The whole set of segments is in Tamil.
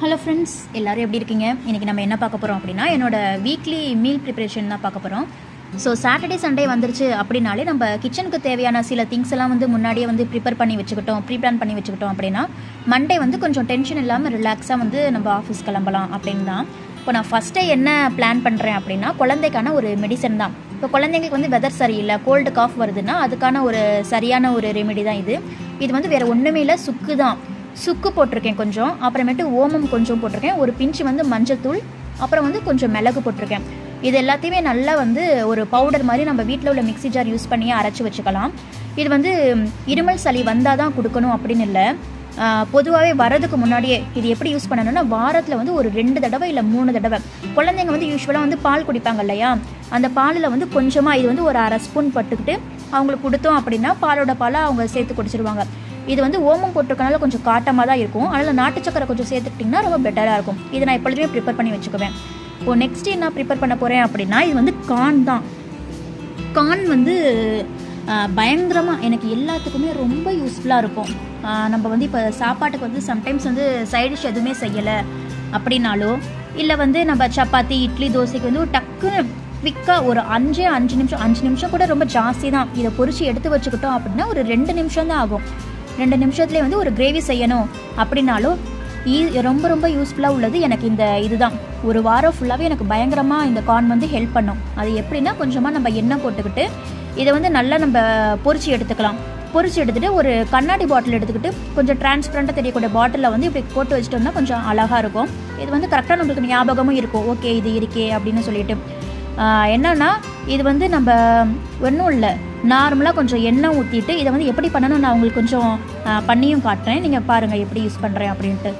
ஹலோ ஃப்ரெண்ட்ஸ் எல்லாரும் எப்படி இருக்கீங்க இன்றைக்கி நம்ம என்ன பார்க்க போகிறோம் அப்படின்னா என்னோட வீக்லி மீல் ப்ரிப்பரேஷன் தான் பார்க்க போகிறோம் ஸோ சாட்டர்டே சண்டே வந்துருச்சு அப்படின்னாலே நம்ம கிச்சனுக்கு தேவையான சில திங்ஸ் எல்லாம் வந்து முன்னாடியே வந்து ப்ரிப்பேர் பண்ணி வச்சுக்கிட்டோம் ப்ரீ பிளான் பண்ணி வச்சுக்கிட்டோம் அப்படின்னா மண்டே வந்து கொஞ்சம் டென்ஷன் இல்லாமல் ரிலாக்ஸாக வந்து நம்ம ஆஃபீஸ் கிளம்பலாம் அப்படின்னு தான் இப்போ நான் ஃபஸ்ட்டே என்ன பிளான் பண்ணுறேன் அப்படின்னா குழந்தைக்கான ஒரு மெடிசன் தான் இப்போ குழந்தைங்களுக்கு வந்து வெதர் சரியில்லை கோல்டு காஃப் வருதுன்னா அதுக்கான ஒரு சரியான ஒரு ரெமெடி தான் இது இது வந்து வேறு ஒன்றுமே இல்லை சுக்கு தான் சுக்கு போட்டிருக்கேன் கொஞ்சம் அப்புறமேட்டு ஓமம் கொஞ்சம் போட்டிருக்கேன் ஒரு பிஞ்சு வந்து மஞ்சத்தூள் அப்புறம் வந்து கொஞ்சம் மிளகு போட்டிருக்கேன் இது எல்லாத்தையுமே நல்லா வந்து ஒரு பவுடர் மாதிரி நம்ம வீட்டில் உள்ள மிக்ஸி ஜார் யூஸ் பண்ணியே அரைச்சி வச்சுக்கலாம் இது வந்து இருமல் சளி வந்தால் தான் கொடுக்கணும் அப்படின்னு இல்லை பொதுவாகவே வரதுக்கு முன்னாடியே இது எப்படி யூஸ் பண்ணணும்னா வாரத்தில் வந்து ஒரு ரெண்டு தடவை இல்லை மூணு தடவை குழந்தைங்க வந்து யூஸ்வலாக வந்து பால் குடிப்பாங்க இல்லையா அந்த பாலில் வந்து கொஞ்சமாக இது வந்து ஒரு அரை ஸ்பூன் பட்டுக்கிட்டு அவங்களுக்கு கொடுத்தோம் அப்படின்னா பாலோட பாலை அவங்க சேர்த்து குடிச்சிருவாங்க இது வந்து ஓமம் போட்டிருக்கனால கொஞ்சம் காட்டமாக தான் இருக்கும் அதில் நாட்டு சக்கரை கொஞ்சம் சேர்த்துக்கிட்டிங்கன்னா ரொம்ப பெட்டராக இருக்கும் இதை நான் எப்பொழுதுமே ப்ரிப்பேர் பண்ணி வச்சுக்குவேன் இப்போ நெக்ஸ்ட் என்ன ப்ரிப்பேர் பண்ண போகிறேன் அப்படின்னா இது வந்து கார்ன் தான் கார்ன் வந்து பயங்கரமாக எனக்கு எல்லாத்துக்குமே ரொம்ப யூஸ்ஃபுல்லாக இருக்கும் ஆஹ் நம்ம வந்து இப்போ சாப்பாட்டுக்கு வந்து சம்டைம்ஸ் வந்து சைடிஷ் எதுவுமே செய்யலை அப்படின்னாலோ இல்லை வந்து நம்ம சப்பாத்தி இட்லி தோசைக்கு வந்து ஒரு டக்குன்னு குவிக்காக ஒரு அஞ்சே அஞ்சு நிமிஷம் அஞ்சு நிமிஷம் கூட ரொம்ப ஜாஸ்தி தான் இதை பொரிச்சு எடுத்து வச்சுக்கிட்டோம் அப்படின்னா ஒரு ரெண்டு நிமிஷம் தான் ஆகும் ரெண்டு நிமிஷத்துலேயே வந்து ஒரு கிரேவி செய்யணும் அப்படின்னாலும் ஈ ரொம்ப ரொம்ப யூஸ்ஃபுல்லாக உள்ளது எனக்கு இந்த இதுதான் ஒரு வாரம் ஃபுல்லாகவே எனக்கு பயங்கரமாக இந்த கார்ன் வந்து ஹெல்ப் பண்ணும் அது எப்படின்னா கொஞ்சமாக நம்ம எண்ணெய் போட்டுக்கிட்டு இதை வந்து நல்லா நம்ம பொரிச்சு எடுத்துக்கலாம் பொரிச்சு எடுத்துகிட்டு ஒரு கண்ணாடி பாட்டில் எடுத்துக்கிட்டு கொஞ்சம் டிரான்ஸ்பரண்ட்டாக தெரியக்கூடிய பாட்டிலில் வந்து இப்படி போட்டு வச்சிட்டோம்னா கொஞ்சம் அழகாக இருக்கும் இது வந்து கரெக்டாக நம்மளுக்கு ஞாபகமும் இருக்கும் ஓகே இது இருக்கே அப்படின்னு சொல்லிட்டு ஆஹ் என்னன்னா இது வந்து நம்ம ஒன்றும் இல்லை நார்மலாக கொஞ்சம் எண்ணெய் ஊற்றிட்டு இதை வந்து எப்படி பண்ணணும் நான் உங்களுக்கு கொஞ்சம் ஆஹ் பண்ணியும் காட்டுறேன் நீங்கள் பாருங்கள் எப்படி யூஸ் பண்ணுறேன் அப்படின்ட்டு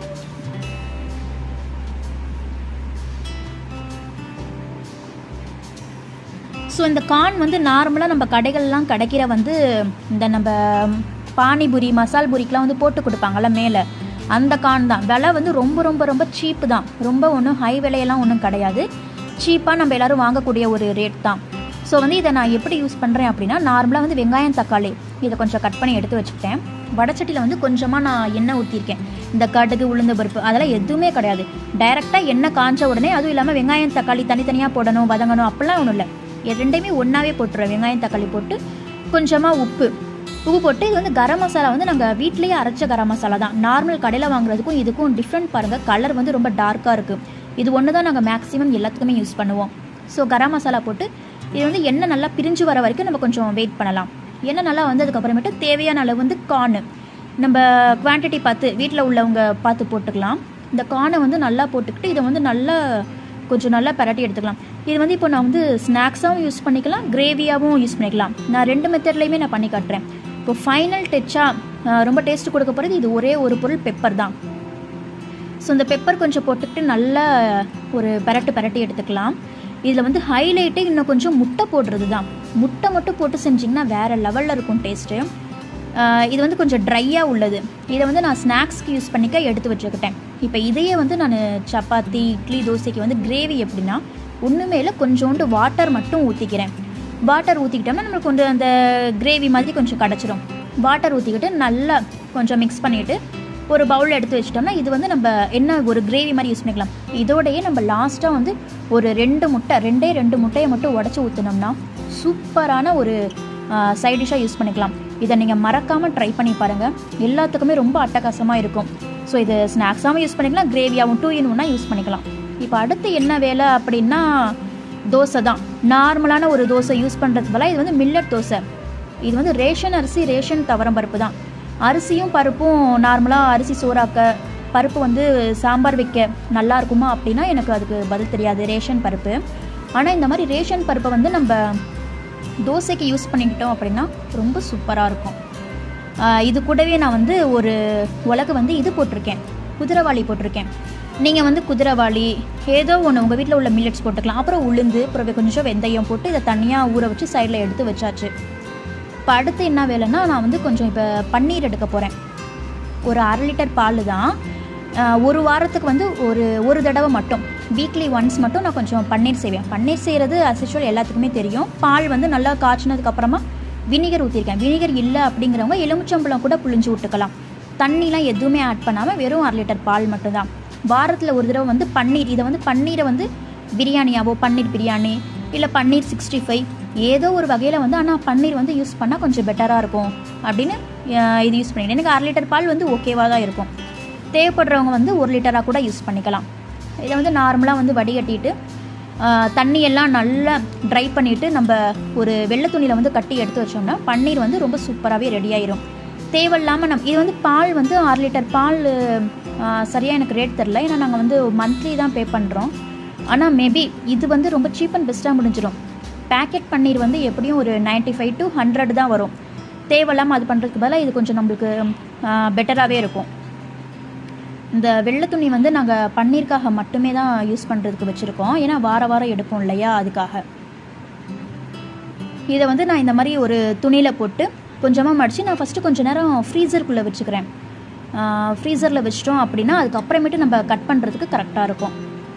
ஸோ இந்த கார்ன் வந்து நார்மலாக நம்ம கடைகள்லாம் கிடைக்கிற வந்து இந்த நம்ம பானிபுரி மசால் பூரிக்கெலாம் வந்து போட்டு கொடுப்பாங்கல்ல மேலே அந்த கார்ன் தான் விலை வந்து ரொம்ப ரொம்ப ரொம்ப சீப்பு தான் ரொம்ப ஒன்றும் ஹை விலையெல்லாம் ஒன்றும் கிடையாது சீப்பாக நம்ம எல்லோரும் வாங்கக்கூடிய ஒரு ரேட் தான் ஸோ வந்து இதை நான் எப்படி யூஸ் பண்ணுறேன் அப்படின்னா நார்மலாக வந்து வெங்காயம் தக்காளி இதை கொஞ்சம் கட் பண்ணி எடுத்து வச்சுக்கிட்டேன் வடச்சட்டியில் வந்து கொஞ்சமாக நான் எண்ணெய் ஊற்றிருக்கேன் இந்த கடுகு உளுந்த பருப்பு அதெல்லாம் எதுவுமே கிடையாது டைரெக்டாக எண்ணெய் காஞ்ச உடனே அதுவும் இல்லாமல் வெங்காயம் தக்காளி தனித்தனியாக போடணும் வதங்கணும் அப்படிலாம் ஒன்றும் இல்லை இது ரெண்டையுமே ஒன்றாவே போட்டுருவேன் வெங்காயம் தக்காளி போட்டு கொஞ்சமாக உப்பு உப்பு போட்டு இது வந்து கரம் மசாலா வந்து நாங்கள் வீட்லேயே அரைச்ச கரம் மசாலா தான் நார்மல் கடையில் வாங்குறதுக்கும் இதுக்கும் டிஃப்ரெண்ட் பாருங்கள் கலர் வந்து ரொம்ப டார்க்காக இருக்குது இது ஒன்று தான் நாங்கள் மேக்ஸிமம் எல்லாத்துக்குமே யூஸ் பண்ணுவோம் ஸோ கரம் மசாலா போட்டு இது வந்து எண்ணெய் நல்லா பிரிஞ்சு வர வரைக்கும் நம்ம கொஞ்சம் வெயிட் பண்ணலாம் எண்ணெய் நல்லா வந்ததுக்கப்புறமேட்டு தேவையான அளவு வந்து கார்னு நம்ம குவான்டிட்டி பார்த்து வீட்டில் உள்ளவங்க பார்த்து போட்டுக்கலாம் இந்த கார்னை வந்து நல்லா போட்டுக்கிட்டு இதை வந்து நல்லா கொஞ்சம் நல்லா பரட்டி எடுத்துக்கலாம் இது வந்து இப்போ நான் வந்து ஸ்நாக்ஸாகவும் யூஸ் பண்ணிக்கலாம் கிரேவியாகவும் யூஸ் பண்ணிக்கலாம் நான் ரெண்டு மெத்தட்லையுமே நான் பண்ணி காட்டுறேன் இப்போ ஃபைனல் டச்சாக ரொம்ப டேஸ்ட் கொடுக்க போகிறது இது ஒரே ஒரு பொருள் பெப்பர் தான் ஸோ இந்த பெப்பர் கொஞ்சம் போட்டுக்கிட்டு நல்லா ஒரு பரட்டு பரட்டி எடுத்துக்கலாம் இதில் வந்து ஹைலைட்டே இன்னும் கொஞ்சம் முட்டை போடுறது தான் முட்டை மட்டும் போட்டு செஞ்சிங்கன்னா வேறு லெவலில் இருக்கும் டேஸ்ட்டு இது வந்து கொஞ்சம் ட்ரையாக உள்ளது இதை வந்து நான் ஸ்நாக்ஸ்க்கு யூஸ் பண்ணிக்க எடுத்து வச்சுக்கிட்டேன் இப்போ இதையே வந்து நான் சப்பாத்தி இட்லி தோசைக்கு வந்து கிரேவி எப்படின்னா ஒன்றுமே இல்லை கொஞ்சோண்டு வாட்டர் மட்டும் ஊற்றிக்கிறேன் வாட்டர் ஊற்றிக்கிட்டோம்னா நம்மளுக்கு கொஞ்சம் அந்த கிரேவி மாதிரி கொஞ்சம் கிடச்சிரும் வாட்டர் ஊற்றிக்கிட்டு நல்லா கொஞ்சம் மிக்ஸ் பண்ணிவிட்டு ஒரு பவுலில் எடுத்து வச்சிட்டோம்னா இது வந்து நம்ம என்ன ஒரு கிரேவி மாதிரி யூஸ் பண்ணிக்கலாம் இதோடையே நம்ம லாஸ்ட்டாக வந்து ஒரு ரெண்டு முட்டை ரெண்டே ரெண்டு முட்டையை மட்டும் உடச்சி ஊற்றினோம்னா சூப்பரான ஒரு சைட் டிஷ்ஷாக யூஸ் பண்ணிக்கலாம் இதை நீங்கள் மறக்காமல் ட்ரை பண்ணி பாருங்கள் எல்லாத்துக்குமே ரொம்ப அட்டகாசமாக இருக்கும் ஸோ இது ஸ்நாக்ஸாகவும் யூஸ் பண்ணிக்கலாம் கிரேவியாகவும் டூ இன் ஒன்னாக யூஸ் பண்ணிக்கலாம் இப்போ அடுத்து என்ன வேலை அப்படின்னா தோசை தான் நார்மலான ஒரு தோசை யூஸ் பண்ணுறதுக்கு பதிலாக இது வந்து மில்லட் தோசை இது வந்து ரேஷன் அரிசி ரேஷன் தவரம் பருப்பு தான் அரிசியும் பருப்பும் நார்மலாக அரிசி சோறாக்க பருப்பு வந்து சாம்பார் வைக்க நல்லா இருக்குமா அப்படின்னா எனக்கு அதுக்கு பதில் தெரியாது ரேஷன் பருப்பு ஆனால் இந்த மாதிரி ரேஷன் பருப்பை வந்து நம்ம தோசைக்கு யூஸ் பண்ணிக்கிட்டோம் அப்படின்னா ரொம்ப சூப்பராக இருக்கும் இது கூடவே நான் வந்து ஒரு உலகு வந்து இது போட்டிருக்கேன் குதிரவாளி போட்டிருக்கேன் நீங்கள் வந்து குதிரவாளி ஏதோ ஒன்று உங்கள் வீட்டில் உள்ள மில்லட்ஸ் போட்டுக்கலாம் அப்புறம் உளுந்து அப்புறம் கொஞ்சம் வெந்தயம் போட்டு இதை தனியாக ஊற வச்சு சைடில் எடுத்து வச்சாச்சு இப்போ அடுத்து என்ன வேலைன்னா நான் வந்து கொஞ்சம் இப்போ பன்னீர் எடுக்க போகிறேன் ஒரு அரை லிட்டர் பால் தான் ஒரு வாரத்துக்கு வந்து ஒரு ஒரு தடவை மட்டும் வீக்லி ஒன்ஸ் மட்டும் நான் கொஞ்சம் பன்னீர் செய்வேன் பன்னீர் செய்கிறது அசிஷுவல் எல்லாத்துக்குமே தெரியும் பால் வந்து நல்லா காய்ச்சினதுக்கப்புறமா வினிகர் ஊற்றிருக்கேன் வினிகர் இல்லை அப்படிங்கிறவங்க எலுமிச்சம்பழம் கூட புளிஞ்சு விட்டுக்கலாம் தண்ணிலாம் எதுவுமே ஆட் பண்ணாமல் வெறும் அரை லிட்டர் பால் மட்டும்தான் வாரத்தில் ஒரு தடவை வந்து பன்னீர் இதை வந்து பன்னீரை வந்து பிரியாணியாவோ பன்னீர் பிரியாணி இல்லை பன்னீர் சிக்ஸ்டி ஃபைவ் ஏதோ ஒரு வகையில் வந்து ஆனால் பன்னீர் வந்து யூஸ் பண்ணால் கொஞ்சம் பெட்டராக இருக்கும் அப்படின்னு அஹ், இது யூஸ் பண்ணிட்டேன் எனக்கு அரை லிட்டர் பால் வந்து ஓகேவாக தான் இருக்கும் தேவைப்படுறவங்க வந்து ஒரு லிட்டராக கூட யூஸ் பண்ணிக்கலாம் இதை வந்து நார்மலாக வந்து வடிகட்டிட்டு ஆஹ், தண்ணியெல்லாம் நல்லா ட்ரை பண்ணிவிட்டு நம்ம ஒரு வெள்ளை துணியில் வந்து கட்டி எடுத்து வச்சோம்னா பன்னீர் வந்து ரொம்ப சூப்பராகவே ரெடி ஆயிரும் தேவையில்லாமல் நம் இது வந்து பால் வந்து அரை லிட்டர் பால் சரியாக எனக்கு ரேட் தெரில ஏன்னா நாங்கள் வந்து மந்த்லி தான் பே பண்ணுறோம் ஆனால் மேபி இது வந்து ரொம்ப சீப் அண்ட் பெஸ்ட்டாக முடிஞ்சிடும் பேக்கெட் பன்னீர் வந்து எப்படியும் ஒரு 95 ஃபைவ் டு ஹண்ட்ரட் தான் வரும் தேவையில்லாமல் அது பண்ணுறதுக்கு பதிலாக இது கொஞ்சம் நம்மளுக்கு பெட்டராகவே இருக்கும் இந்த வெள்ளை துணி வந்து நாங்கள் பன்னீருக்காக மட்டுமே தான் யூஸ் பண்ணுறதுக்கு வச்சுருக்கோம் ஏன்னா வார வாரம் எடுப்போம் இல்லையா அதுக்காக இதை வந்து நான் இந்த மாதிரி ஒரு துணியில் போட்டு கொஞ்சமாக மடித்து நான் ஃபஸ்ட்டு கொஞ்ச நேரம் ஃப்ரீசருக்குள்ளே வச்சுக்கிறேன் ஃப்ரீசரில் வச்சிட்டோம் அப்படின்னா அதுக்கப்புறமேட்டு நம்ம கட் பண்ணுறதுக்கு கரெக்டாக இருக்கும்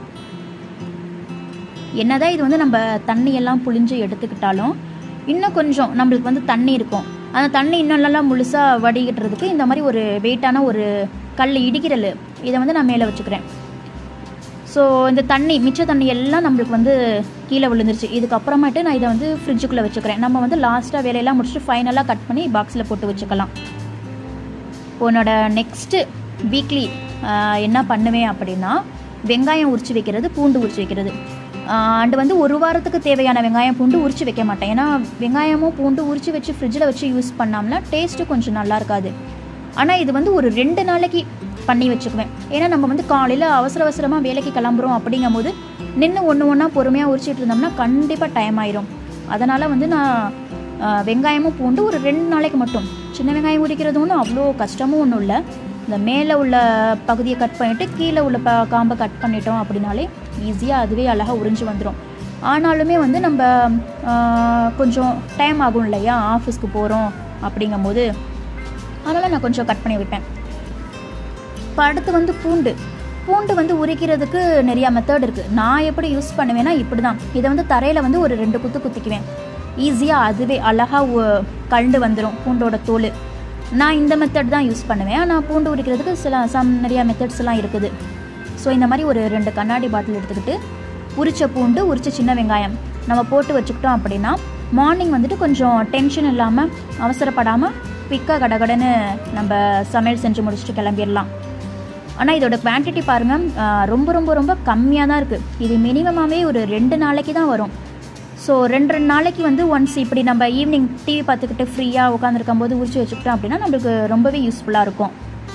என்னதான் இது வந்து நம்ம தண்ணி எல்லாம் புழிஞ்சு எடுத்துக்கிட்டாலும் இன்னும் கொஞ்சம் நம்மளுக்கு வந்து தண்ணி இருக்கும் அந்த தண்ணி இன்னும் நல்லா முழுசாக வடிகட்டுறதுக்கு இந்த மாதிரி ஒரு வெயிட்டான ஒரு கல் இடிக்கிறல் இதை வந்து நான் மேலே வச்சுக்கிறேன் ஸோ இந்த தண்ணி மிச்ச தண்ணி எல்லாம் நம்மளுக்கு வந்து கீழே விழுந்துருச்சு இதுக்கப்புறமேட்டு நான் இதை வந்து ஃப்ரிட்ஜுக்குள்ளே வச்சுக்கிறேன் நம்ம வந்து லாஸ்ட்டாக வேலையெல்லாம் முடிச்சுட்டு ஃபைனலாக கட் பண்ணி பாக்ஸில் போட்டு வச்சுக்கலாம் உன்னோட நெக்ஸ்ட்டு வீக்லி என்ன பண்ணுவேன் அப்படின்னா வெங்காயம் உரிச்சு வைக்கிறது பூண்டு உரிச்சு வைக்கிறது அண்டு வந்து ஒரு வாரத்துக்கு தேவையான வெங்காயம் பூண்டு உரிச்சு வைக்க மாட்டேன் ஏன்னா வெங்காயமும் பூண்டு உரிச்சு வச்சு ஃப்ரிட்ஜில் வச்சு யூஸ் பண்ணாமல டேஸ்ட்டு கொஞ்சம் நல்லா இருக்காது ஆனால் இது வந்து ஒரு ரெண்டு நாளைக்கு பண்ணி வச்சுக்குவேன் ஏன்னா நம்ம வந்து காலையில் அவசர அவசரமாக வேலைக்கு கிளம்புறோம் அப்படிங்கும்போது நின்று ஒன்று ஒன்றா பொறுமையாக உரிச்சிட்டு இருந்தோம்னா கண்டிப்பாக டைம் ஆயிரும் அதனால் வந்து நான் ஆ, வெங்காயமும் பூண்டு ஒரு ரெண்டு நாளைக்கு மட்டும் சின்ன வெங்காயம் உரிக்கிறது ஒன்றும் அவ்வளோ கஷ்டமும் ஒன்றும் இல்லை இந்த மேலே உள்ள பகுதியை கட் பண்ணிவிட்டு கீழே உள்ள ப காம்பை கட் பண்ணிட்டோம் அப்படின்னாலே ஈஸியாக அதுவே அழகாக உறிஞ்சு வந்துடும் ஆனாலுமே வந்து நம்ம ஆ, கொஞ்சம் டைம் ஆகும் இல்லையா ஆஃபீஸ்க்கு போகிறோம் அப்படிங்கும்போது அதனால் நான் கொஞ்சம் கட் பண்ணி வைப்பேன் இப்போ அடுத்து வந்து பூண்டு பூண்டு வந்து உரிக்கிறதுக்கு நிறையா மெத்தட் இருக்குது நான் எப்படி யூஸ் பண்ணுவேன்னா இப்படி தான் இதை வந்து தரையில் வந்து ஒரு ரெண்டு குத்து குத்திக்குவேன் ஈஸியாக அதுவே அழகாக கழண்டு வந்துடும் பூண்டோட தோல் நான் இந்த மெத்தட் தான் யூஸ் பண்ணுவேன் ஆனால் பூண்டு உரிக்கிறதுக்கு சில சம் நிறையா மெத்தட்ஸ் எல்லாம் இருக்குது ஸோ இந்த மாதிரி ஒரு ரெண்டு கண்ணாடி பாட்டில் எடுத்துக்கிட்டு உரிச்ச பூண்டு உரிச்ச சின்ன வெங்காயம் நம்ம போட்டு வச்சுக்கிட்டோம் அப்படின்னா மார்னிங் வந்துட்டு கொஞ்சம் டென்ஷன் இல்லாமல் அவசரப்படாமல் குயிக்காக கடகடன்னு நம்ம சமையல் செஞ்சு முடிச்சுட்டு கிளம்பிடலாம் ஆனால் இதோட குவான்டிட்டி பாருங்கள் ரொம்ப ரொம்ப ரொம்ப கம்மியாக தான் இருக்குது இது மினிமமாகவே ஒரு ரெண்டு நாளைக்கு தான் வரும் ஸோ ரெண்டு ரெண்டு நாளைக்கு வந்து ஒன்ஸ் இப்படி நம்ம ஈவினிங் டிவி பார்த்துக்கிட்டு ஃப்ரீயாக உட்காந்துருக்கும் போது உரிச்சு வச்சுக்கிட்டோம் அப்படின்னா நம்மளுக்கு ரொம்பவே யூஸ்ஃபுல்லாக இருக்கும்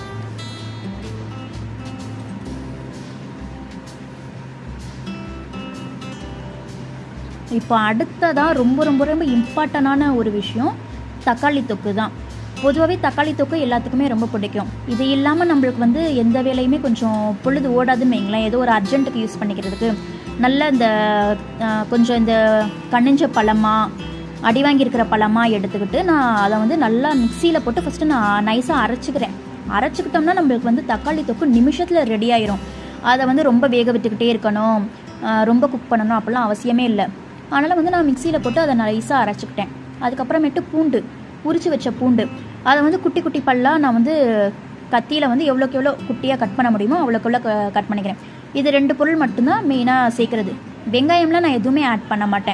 இப்போ அடுத்ததாக ரொம்ப ரொம்ப ரொம்ப இம்பார்ட்டண்டான ஒரு விஷயம் தக்காளி தொக்கு தான் பொதுவாகவே தக்காளி தொக்கு எல்லாத்துக்குமே ரொம்ப பிடிக்கும் இது இல்லாமல் நம்மளுக்கு வந்து எந்த வேலையுமே கொஞ்சம் பொழுது ஓடாதுன்னு வைங்களேன் ஏதோ ஒரு அர்ஜென்ட்டுக்கு யூஸ் பண்ணிக்கிறதுக்கு நல்ல இந்த அஹ், கொஞ்சம் இந்த கனிஞ்ச பழமாக அடி வாங்கியிருக்கிற பழமாக எடுத்துக்கிட்டு நான் அதை வந்து நல்லா மிக்சியில் போட்டு ஃபஸ்ட்டு நான் நைஸாக அரைச்சிக்கிறேன் அரைச்சிக்கிட்டோம்னா நம்மளுக்கு வந்து தக்காளி தொக்கு நிமிஷத்தில் ரெடி ஆயிரும் அதை வந்து ரொம்ப வேக விட்டுக்கிட்டே இருக்கணும் அஹ், ரொம்ப குக் பண்ணணும் அப்படிலாம் அவசியமே இல்லை அதனால் வந்து நான் மிக்சியில் போட்டு அதை நைஸாக அரைச்சிக்கிட்டேன் அதுக்கப்புறமேட்டு பூண்டு உரிச்சு வச்ச பூண்டு அதை வந்து குட்டி குட்டி பல்லாக நான் வந்து கத்தியில் வந்து எவ்வளோக்கு எவ்வளோ குட்டியாக கட் பண்ண முடியுமோ அவ்வளோக்கு எவ்வளோ கட் பண்ணிக்கிறேன் இது ரெண்டு பொருள் மட்டும்தான் மெயினாக சேர்க்குறது வெங்காயம்லாம் நான் எதுவுமே ஆட் பண்ண மாட்டேன்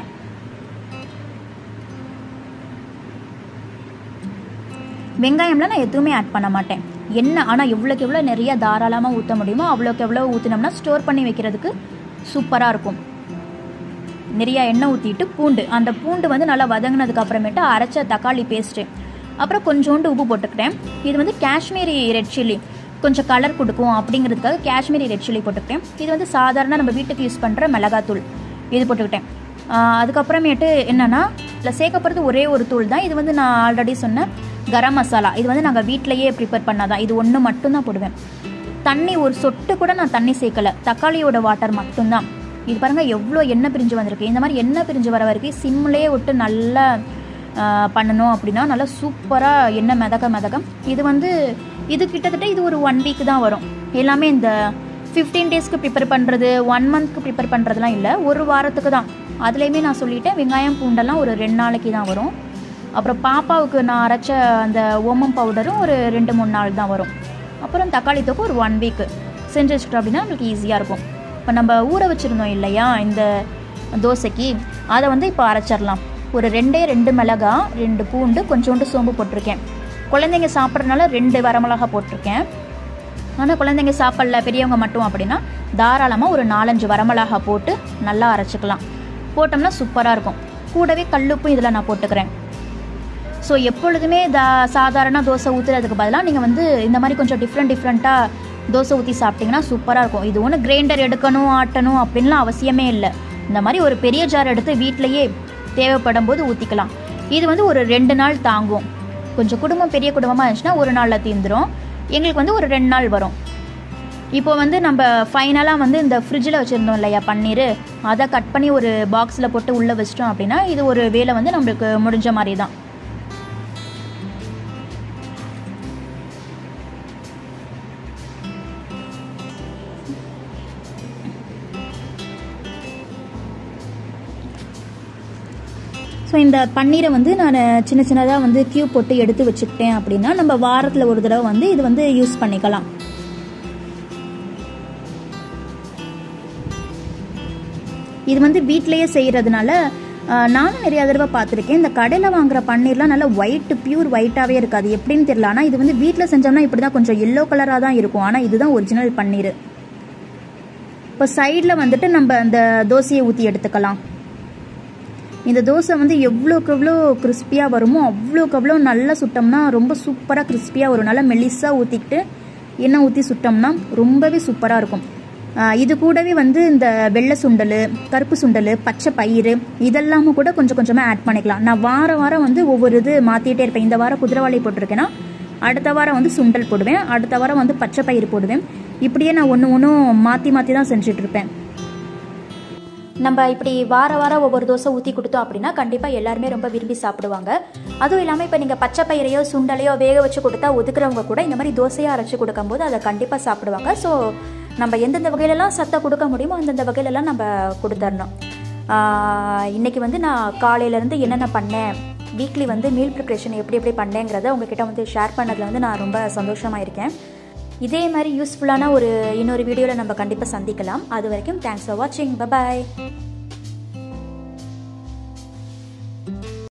வெங்காயம்லாம் நான் எதுவுமே ஆட் பண்ண மாட்டேன் எண்ணெய் ஆனால் எவ்வளோக்கு எவ்வளோ நிறைய தாராளமாக ஊற்ற முடியுமோ அவ்வளோக்கு எவ்வளோ ஊற்றினோம்னா ஸ்டோர் பண்ணி வைக்கிறதுக்கு சூப்பராக இருக்கும் நிறைய எண்ணெய் ஊற்றிட்டு பூண்டு அந்த பூண்டு வந்து நல்லா வதங்கினதுக்கு அப்புறமேட்டு அரைச்ச தக்காளி பேஸ்ட்டு அப்புறம் கொஞ்சோண்டு உப்பு போட்டுக்கிட்டேன் இது வந்து காஷ்மீரி ரெட் சில்லி கொஞ்சம் கலர் கொடுக்கும் அப்படிங்கிறதுக்காக காஷ்மீரி ரெட் சில்லி போட்டுக்கிட்டேன் இது வந்து சாதாரண நம்ம வீட்டுக்கு யூஸ் பண்ணுற மிளகாத்தூள் இது போட்டுக்கிட்டேன் ஆஹ் அதுக்கப்புறமேட்டு என்னென்னா இதில் சேர்க்க போகிறது ஒரே ஒரு தூள் தான் இது வந்து நான் ஆல்ரெடி சொன்ன கரம் மசாலா இது வந்து நாங்கள் வீட்டிலையே ப்ரிப்பேர் பண்ணாதான் இது ஒன்று மட்டும்தான் போடுவேன் தண்ணி ஒரு சொட்டு கூட நான் தண்ணி சேர்க்கல தக்காளியோட வாட்டர் மட்டும்தான் இது பாருங்க எவ்வளோ எண்ணெய் பிரிஞ்சு வந்திருக்கு இந்த மாதிரி எண்ணெய் பிரிஞ்சு வர வரைக்கும் சிம்லேயே விட்டு நல்லா ஆஹ், பண்ணணும் அப்படின்னா நல்லா சூப்பராக எண்ணெய் மிதக்க மிதக்க இது வந்து இது கிட்டத்தட்ட இது ஒரு ஒன் வீக் தான் வரும் எல்லாமே இந்த ஃபிஃப்டீன் டேஸ்க்கு ப்ரிப்பேர் பண்ணுறது ஒன் மந்த்க்கு ப்ரிப்பேர் பண்ணுறதுலாம் இல்லை ஒரு வாரத்துக்கு தான் அதுலேயுமே நான் சொல்லிட்டேன் வெங்காயம் பூண்டெல்லாம் ஒரு ரெண்டு நாளைக்கு தான் வரும் அப்புறம் பாப்பாவுக்கு நான் அரைச்ச அந்த ஓமம் பவுடரும் ஒரு ரெண்டு மூணு நாள் தான் வரும் அப்புறம் தக்காளி தொக்கு ஒரு ஒன் வீக்கு செஞ்சு வச்சுக்கிட்டோம் அப்படின்னா நம்மளுக்கு ஈஸியாக இருக்கும் இப்போ நம்ம ஊற வச்சுருந்தோம் இல்லையா இந்த தோசைக்கு அதை வந்து இப்போ அரைச்சிடலாம் ஒரு ரெண்டே ரெண்டு மிளகா ரெண்டு பூண்டு கொஞ்சோண்டு சோம்பு போட்டிருக்கேன் குழந்தைங்க சாப்பிட்றதுனால ரெண்டு வரமிளகா போட்டிருக்கேன் ஆனால் குழந்தைங்க சாப்பிடல பெரியவங்க மட்டும் அப்படின்னா தாராளமாக ஒரு நாலஞ்சு வரமிளகா போட்டு நல்லா அரைச்சிக்கலாம் போட்டோம்னா சூப்பராக இருக்கும் கூடவே கல்லுப்பும் இதில் நான் போட்டுக்கிறேன் ஸோ எப்பொழுதுமே தா சாதாரண தோசை ஊற்றுறதுக்கு பதிலாக நீங்கள் வந்து இந்த மாதிரி கொஞ்சம் டிஃப்ரெண்ட் டிஃப்ரெண்ட்டாக தோசை ஊற்றி சாப்பிட்டிங்கன்னா சூப்பராக இருக்கும் இது ஒன்று கிரைண்டர் எடுக்கணும் ஆட்டணும் அப்படின்லாம் அவசியமே இல்லை இந்த மாதிரி ஒரு பெரிய ஜார் எடுத்து வீட்டிலையே தேவைப்படும் போது ஊற்றிக்கலாம் இது வந்து ஒரு ரெண்டு நாள் தாங்கும் கொஞ்சம் குடும்பம் பெரிய குடும்பமாக இருந்துச்சுன்னா ஒரு நாளில் தீந்துடும் எங்களுக்கு வந்து ஒரு ரெண்டு நாள் வரும் இப்போ வந்து நம்ம ஃபைனலாக வந்து இந்த ஃப்ரிட்ஜில் வச்சுருந்தோம் இல்லையா பன்னீர் அதை கட் பண்ணி ஒரு பாக்ஸில் போட்டு உள்ளே வச்சிட்டோம் அப்படின்னா இது ஒரு வேலை வந்து நம்மளுக்கு முடிஞ்ச மாதிரி தான் ஸோ இந்த பன்னீரை வந்து நான் சின்ன சின்னதாக வந்து கியூப் போட்டு எடுத்து வச்சுக்கிட்டேன் அப்படின்னா நம்ம வாரத்தில் ஒரு தடவை வந்து இது வந்து யூஸ் பண்ணிக்கலாம் இது வந்து வீட்டிலையே செய்கிறதுனால நானும் நிறைய தடவை பார்த்துருக்கேன் இந்த கடையில் வாங்குற பன்னீர்லாம் நல்லா ஒயிட் பியூர் ஒயிட்டாகவே இருக்காது எப்படின்னு தெரியல ஆனால் இது வந்து வீட்டில் செஞ்சோம்னா இப்படி தான் கொஞ்சம் எல்லோ கலராக தான் இருக்கும் ஆனால் இதுதான் ஒரிஜினல் பன்னீர் இப்போ சைடில் வந்துட்டு நம்ம அந்த தோசையை ஊற்றி எடுத்துக்கலாம் இந்த தோசை வந்து எவ்வளோக்கு எவ்வளோ கிறிஸ்பியாக வருமோ அவ்வளோக்கு அவ்வளோ நல்லா சுட்டோம்னா ரொம்ப சூப்பராக கிறிஸ்பியாக வரும் நல்லா மெல்லிஸாக ஊற்றிக்கிட்டு எண்ணெய் ஊற்றி சுட்டோம்னா ரொம்பவே சூப்பராக இருக்கும் இது கூடவே வந்து இந்த வெள்ளை சுண்டல் கருப்பு சுண்டல் பச்சை பயிறு இதெல்லாமும் கூட கொஞ்சம் கொஞ்சமாக ஆட் பண்ணிக்கலாம் நான் வாரம் வாரம் வந்து ஒவ்வொரு இது மாற்றிட்டே இருப்பேன் இந்த வாரம் குதிரைவாளி போட்டிருக்கேன்னா அடுத்த வாரம் வந்து சுண்டல் போடுவேன் அடுத்த வாரம் வந்து பச்சை பயிறு போடுவேன் இப்படியே நான் ஒன்று ஒன்றும் மாற்றி மாற்றி தான் செஞ்சிட்ருப்பேன் நம்ம இப்படி வார வாரம் ஒவ்வொரு தோசை ஊற்றி கொடுத்தோம் அப்படின்னா கண்டிப்பாக எல்லாருமே ரொம்ப விரும்பி சாப்பிடுவாங்க அதுவும் இல்லாமல் இப்போ நீங்கள் பச்சை பயிரையோ சுண்டலையோ வேக வச்சு கொடுத்தா ஒதுக்குறவங்க கூட இந்த மாதிரி தோசையாக அரைச்சி கொடுக்கும்போது அதை கண்டிப்பாக சாப்பிடுவாங்க ஸோ நம்ம எந்தெந்த வகையிலலாம் சத்தை கொடுக்க முடியுமோ அந்தந்த வகையிலலாம் நம்ம கொடுத்துடணும் இன்றைக்கி வந்து நான் காலையிலேருந்து என்னென்ன பண்ணேன் வீக்லி வந்து மீல் ப்ரிப்ரேஷன் எப்படி எப்படி பண்ணேங்கிறத உங்ககிட்ட வந்து ஷேர் பண்ணதில் வந்து நான் ரொம்ப சந்தோஷமாக இருக்கேன் இதே மாதிரி யூஸ்ஃபுல்லான ஒரு இன்னொரு வீடியோவில் நம்ம கண்டிப்பாக சந்திக்கலாம் அது வரைக்கும் தேங்க்ஸ் ஃபார் வாட்சிங் பபாய்